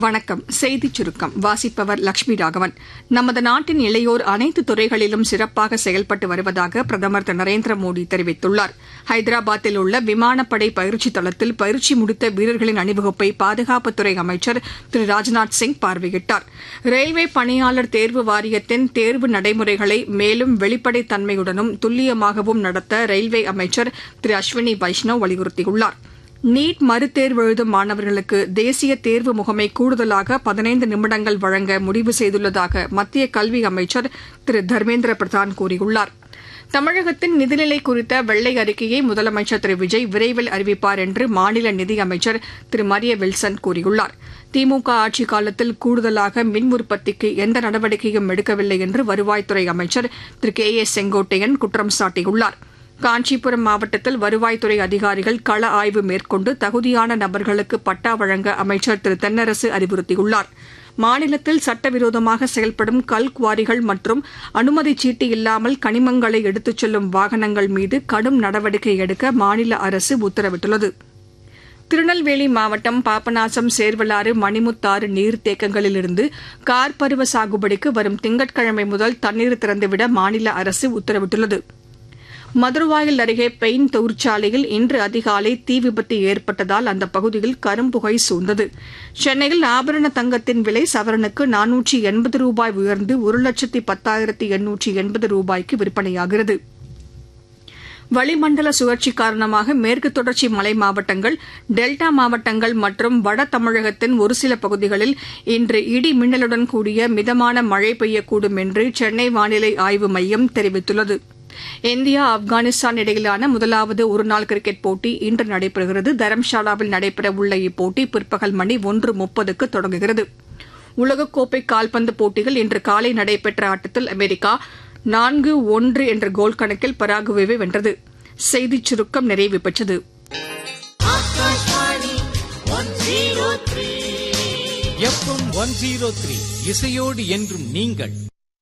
வணக்கம் செய்திச் சுருக்கம் வாசிப்பவர் லட்சுமி ராகவன் நமது நாட்டின் இளையோர் அனைத்து துறைகளிலும் சிறப்பாக செயல்பட்டு வருவதாக பிரதமர் திரு நரேந்திர மோடி தெரிவித்துள்ளார் ஹைதராபாத்தில் உள்ள விமானப்படை பயிற்சி தளத்தில் பயிற்சி முடித்த வீரர்களின் அணிவகுப்பை பாதுகாப்புத்துறை அமைச்சர் திரு ராஜ்நாத் சிங் பார்வையிட்டார் ரயில்வே பணியாளர் தேர்வு வாரியத்தின் தேர்வு நடைமுறைகளை மேலும் வெளிப்படைத் தன்மையுடனும் துல்லியமாகவும் நடத்த ரயில்வே அமைச்சர் திரு அஸ்வினி வைஷ்ணவ் வலியுறுத்தியுள்ளாா் நீட் மறுதேர்வு எழுதும் மாணவர்களுக்கு தேசிய தேர்வு முகமை கூடுதலாக பதினைந்து நிமிடங்கள் வழங்க முடிவு செய்துள்ளதாக மத்திய கல்வி அமைச்சர் திரு தர்மேந்திர பிரதான் கூறியுள்ளார் தமிழகத்தின் நிதிநிலை குறித்த வெள்ளை அறிக்கையை முதலமைச்சர் திரு விஜய் விரைவில் அறிவிப்பார் என்று மாநில நிதியமைச்சர் திரு மரிய வில்சன் கூறியுள்ளார் திமுக ஆட்சிக் காலத்தில் கூடுதலாக மின் உற்பத்திக்கு எந்த நடவடிக்கையும் எடுக்கவில்லை என்று வருவாய்த்துறை அமைச்சர் திரு கே ஏ செங்கோட்டையன் குற்றம் சாட்டியுள்ளாா் காஞ்சிபுரம் மாவட்டத்தில் வருவாய்த்துறை அதிகாரிகள் கள ஆய்வு மேற்கொண்டு தகுதியான நபர்களுக்கு பட்டா வழங்க அமைச்சர் திரு தென்னரசு அறிவுறுத்தியுள்ளார் மாநிலத்தில் சட்டவிரோதமாக செயல்படும் கல் குவாரிகள் மற்றும் அனுமதிச் சீட்டு இல்லாமல் கனிமங்களை எடுத்துச் செல்லும் வாகனங்கள் மீது கடும் நடவடிக்கை எடுக்க மாநில அரசு உத்தரவிட்டுள்ளது திருநெல்வேலி மாவட்டம் பாபநாசம் சேர்வலாறு மணிமுத்தாறு நீர்த்தேக்கங்களிலிருந்து கார் பருவ சாகுபடிக்கு வரும் திங்கட்கிழமை முதல் தண்ணீர் திறந்துவிட மாநில அரசு உத்தரவிட்டுள்ளது மதுரவாயல் அருகே பெயின் தொழிற்சாலையில் இன்று அதிகாலை தீ விபத்து ஏற்பட்டதால் அந்த பகுதியில் கரும்புகை சூழ்ந்தது சென்னையில் ஆபரண தங்கத்தின் விலை சவரனுக்கு நானூற்றி எண்பது ரூபாய் உயர்ந்து ஒரு லட்சத்தி பத்தாயிரத்தி எண்ணூற்றி எண்பது ரூபாய்க்கு விற்பனையாகிறது வளிமண்டல சுழற்சி காரணமாக மேற்கு தொடர்ச்சி மலை மாவட்டங்கள் டெல்டா மாவட்டங்கள் மற்றும் வட தமிழகத்தின் ஒரு சில பகுதிகளில் இன்று இடி மின்னலுடன் கூடிய மிதமான மழை பெய்யக்கூடும் என்று சென்னை வானிலை ஆய்வு மையம் தெரிவித்துள்ளது இந்தியா ஆப்கானிஸ்தான் இடையிலான முதலாவது ஒருநாள் கிரிக்கெட் போட்டி இன்று நடைபெறுகிறது தரம்ஷாலாவில் நடைபெறவுள்ள இப்போட்டி பிற்பகல் மணி ஒன்று முப்பதுக்கு தொடங்குகிறது உலகக்கோப்பை கால்பந்து போட்டியில் இன்று காலை நடைபெற்ற ஆட்டத்தில் அமெரிக்கா நான்கு ஒன்று என்ற கோல் கணக்கில் பராகுவேவை வென்றது செய்திச் சுருக்கம் நிறைவு பெற்றது எஃப்எம் ஒன் ஜீரோ த்ரீ இசையோடு என்றும் நீங்கள்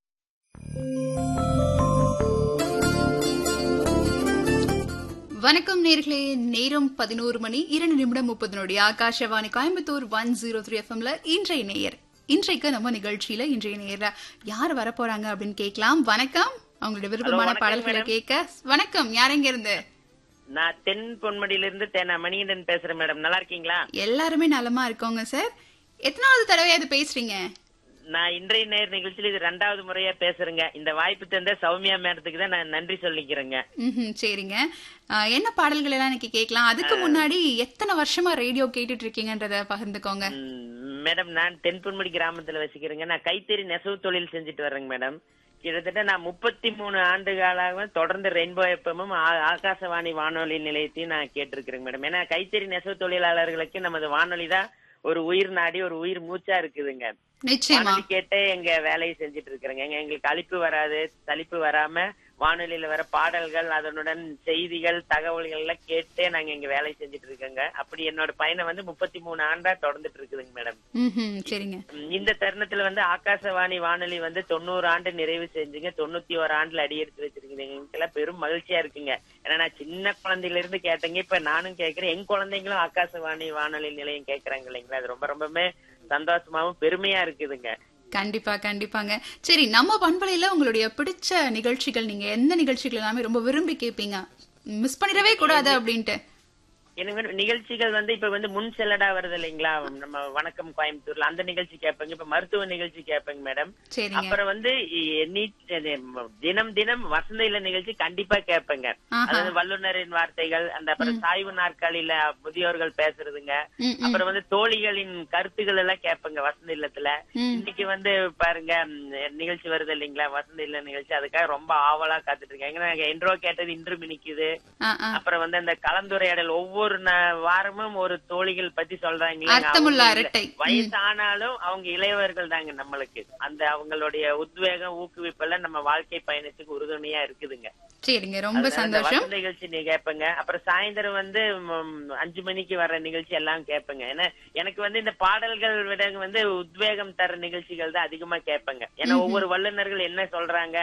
வணக்கம் நேர்களே நேரம் பதினோரு மணி இரண்டு நிமிடம் முப்பது நொடி Akashvani Coimbatore one zero three எஃப்எம்ல இன்றைய நேயர் இன்றைக்கு நம்ம நிகழ்ச்சியில இன்றைய நேயர் யார் வரப்போறாங்க அப்படின்னு கேட்கலாம் வணக்கம் அவங்களுடைய விருப்பமான வணக்கம் பாடல்களை மேடம். கேட்க வணக்கம் யாரெங்க இருந்து நான் தென் பொன்மடியில இருந்து தேனா மணிகண்டன் பேசுறேன் மேடம் நல்லா இருக்கீங்களா எல்லாருமே நலமா இருக்கோங்க சார் எத்தனாவது தடவையா இது பேசுறீங்க நான் இன்றைய நேர் நிகழ்ச்சியில் இது ரெண்டாவது முறையா பேசுறேங்க இந்த வாய்ப்பு தந்த சௌமியா மேடத்துக்கு தான் நான் நன்றி சொல்லிக்கிறேங்க ம்ஹும், சரிங்க ஆஹ், என்ன பாடல்கள் எல்லாம் இன்னைக்கு கேட்கலாம் அதுக்கு முன்னாடி எத்தனை வருஷமா ரேடியோ கேட்டுட்டு இருக்கீங்கன்றத பகிர்ந்துக்கோங்க ம், மேடம் நான் தென் பொன்மடி கிராமத்துல வசிக்கிறேங்க நான் கைத்தறி நெசவு தொழில் செஞ்சுட்டு வர்றேங்க மேடம் கிட்டத்தட்ட நான் முப்பத்தி மூணு ஆண்டு காலாக தொடர்ந்து ரெயின்போ எப்பமும் ஆகாசவாணி வானொலி நிலையத்தையும் நான் கேட்டிருக்கிறேங்க மேடம் ஏன்னா கைத்தறி நெசவு தொழிலாளர்களுக்கு நமது வானொலி தான் ஒரு உயிர் நாடி ஒரு உயிர் மூச்சா இருக்குதுங்க நிச்சயமா வானொலி கேட்டே எங்க வேலையை செஞ்சுட்டு இருக்கிறேங்க எங்க எங்களுக்கு அழிப்பு வராது சலிப்பு வராம வானொலியில வர பாடல்கள் அதனுடன் செய்திகள் தகவல்கள் எல்லாம் கேட்டே நாங்க எங்க வேலையை செஞ்சுட்டு இருக்கோங்க அப்படி என்னோட பயணம் வந்து முப்பத்தி மூணு ஆண்டா தொடர்ந்துட்டு இருக்குதுங்க மேடம் ம்ஹும், சரிங்க உம், இந்த தருணத்துல வந்து ஆகாசவாணி வானொலி வந்து தொண்ணூறு ஆண்டு நிறைவு செஞ்சுங்க தொண்ணூத்தி ஒரு ஆண்டுல அடியெடுத்து வச்சிருக்கீங்க எங்களுக்கெல்லாம் பெரும் மகிழ்ச்சியா இருக்குங்க ஏன்னா நான் சின்ன குழந்தையில இருந்து கேட்டேங்க இப்ப நானும் கேட்கிறேன் என் குழந்தைங்களும் ஆகாசவாணி வானொலி நிலையம் கேட்கறாங்க இல்லைங்களா அது ரொம்ப ரொம்பவுமே சந்தோஷமாவும் பெருமையா இருக்குதுங்க கண்டிப்பா கண்டிப்பாங்க சரி நம்ம பண்பலையில உங்களுடைய பிடிச்ச நிகழ்ச்சிகள் நீங்க எந்த நிகழ்ச்சிகள் எல்லாமே ரொம்ப விரும்பி கேட்பீங்க மிஸ் பண்ணிடவே கூடாது அப்படின்ட்டு எனக்கு வந்து நிகழ்ச்சிகள் வந்து இப்ப வந்து முன் செல்லடா வருது இல்லைங்களா நம்ம வணக்கம் கோயம்புத்தூர்ல அந்த நிகழ்ச்சி கேட்பேங்க இப்ப மருத்துவ நிகழ்ச்சி கேட்பேங்க மேடம் சரிங்க அப்புறம் வந்து இ- நீ- இது தினம் தினம் வசந்த இல்ல நிகழ்ச்சி கண்டிப்பா கேட்பேங்க ஆஹா. அதாவது வல்லுநரின் வார்த்தைகள் அந்த அப்புறம் சாய்வு நாற்காலியில முதியோர்கள் பேசுறதுங்க ம், ம். அப்புறம் வந்து தோழிகளின் கருத்துக்கள் எல்லாம் கேட்பேங்க வசந்த இல்லத்துல ம். இன்னைக்கு வந்து பாருங்க ம், நிகழ்ச்சி வருது இல்லைங்களா வசந்த இல்ல நிகழ்ச்சி அதுக்காக ரொம்ப ஆவலா காத்துட்டு இருக்கேன் ஏன்னா என்றோ கேட்டது இன்று மினிக்குது ஆ, ஆ. அப்புறம் வந்து அந்த கலந்துரையாடல் ஒவ்வொரு ந- வாரமும் ஒரு தோழிகள் பத்தி சொல்றாங்க அர்த்தமுள்ள அரட்டை. ம். வயசானாலும் அவங்க இளையவர்கள் தாங்க நம்மளுக்கு அந்த அவங்களுடைய உத்வேகம் ஊக்குவிப்பெல்லாம் நம்ம வாழ்க்கை பயணத்துக்கு உறுதுணையா இருக்குதுங்க சரிங்க ரொம்ப அதனால இந்த சந்தோஷம் வசந்த நிகழ்ச்சி நீ கேட்பேங்க அப்புறம் சாயந்தரம் வந்து ம், அஞ்சு மணிக்கு வர்ற நிகழ்ச்சி எல்லாம் கேட்பேங்க ஏன்னா எனக்கு வந்து இந்த பாடல்கள் விட வந்து உத்வேகம் தர நிகழ்ச்சிகள் தான் அதிகமா கேட்பேங்க ஏன்னா ஒவ்வொரு வல்லுநர்கள் என்ன சொல்றாங்க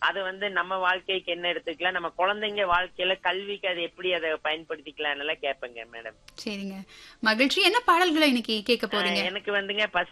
அது வந்து நம்ம வாழ்க்கைக்கு என்ன எடுத்துக்கலாம் நம்ம குழந்தைங்க வாழ்க்கையில கல்விக்கு அது எப்படி அதை பயன்படுத்திக்கலாம் எல்லாம் கேட்பேங்க மேடம் சரிங்க மகிழ்ச்சி என்ன பாடல்களை இன்னைக்கு கேட்க போறீங்க எனக்கு வந்துங்க